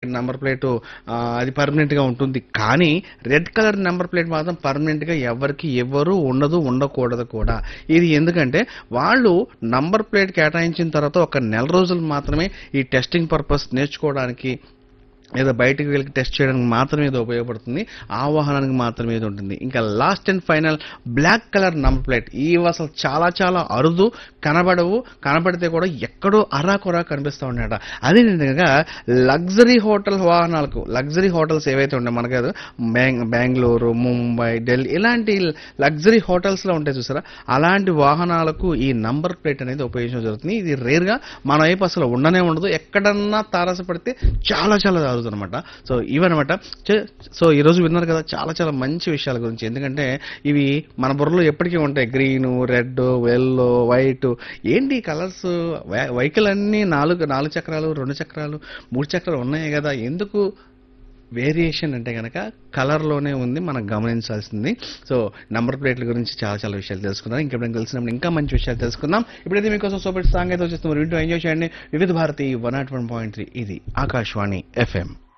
number plate అది permanent గా ఉంటుంది కానీ రెడ్ కలర్ నెంబర్ ప్లేట్ మాత్రం పర్మనెంట్ గా ఎవరికి ఎవరు ఉండదు ఉండకూడదు కూడా ఇది ఎందుకంటే వాళ్ళు నంబర్ ప్లేట్ కేటాయించిన తర్వాత ఒక నెల రోజులు మాత్రమే ఈ టెస్టింగ్ పర్పస్ నేర్చుకోవడానికి ఏదో బయటకు వెళ్ళి టెస్ట్ చేయడానికి మాత్రమే ఇది ఉపయోగపడుతుంది ఆ వాహనానికి మాత్రమే ఇది ఉంటుంది ఇంకా last and final black colour number plate ఇవి అసలు చాలా చాలా అరుదు కనబడవు కనబడితే కూడా ఎక్కడో అరాకొరా కనిపిస్తూ ఉన్నాయట అదే విధంగా లగ్జరీ హోటల్ వాహనాలకు లగ్జరీ హోటల్స్ ఏవైతే ఉన్నాయో మనకు కాదు, బెంగ్ బెంగళూరు ముంబై ఢిల్లీ ఇలాంటి లగ్జరీ హోటల్స్లో ఉంటాయి చూసారా అలాంటి వాహనాలకు ఈ నంబర్ ప్లేట్ అనేది ఉపయోగించడం జరుగుతుంది ఇది రేర్గా మన వైపు అసలు ఉండనే ఉండదు ఎక్కడన్నా తారసపడితే చాలా చాలా జరుగుతుంది అనమాట సో ఇవన్నమాట చే- సో ఈ రోజు విన్నారు కదా చాలా చాలా మంచి విషయాల గురించి ఎందుకంటే ఇవి మన బుర్రలో ఎప్పటికీ ఉంటాయి గ్రీన్ రెడ్ ఎల్లో వైట్ ఏంటి కలర్స్ వెహికల్ అన్ని నాలుగు నాలుగు చక్రాలు రెండు చక్రాలు మూడు చక్రాలు ఉన్నాయి కదా ఎందుకు వేరియేషన్ అంటే కనుక కలర్లోనే ఉంది మనం గమనించాల్సింది సో నంబర్ ప్లేట్ల గురించి చాలా చాలా విషయాలు తెలుసుకుందాం ఇంకెప్పుడైనా తెలిసినప్పుడు ఇంకా మంచి విషయాలు తెలుసుకుందాం ఇప్పుడైతే మీకోసం సూపర్ సాంగ్ అయితే వచ్చేస్తుంది వింటూ ఎంజాయ్ చేయండి Vividh Bharati one nought one point three ఇది ఆకాశవాణి ఎఫ్ఎం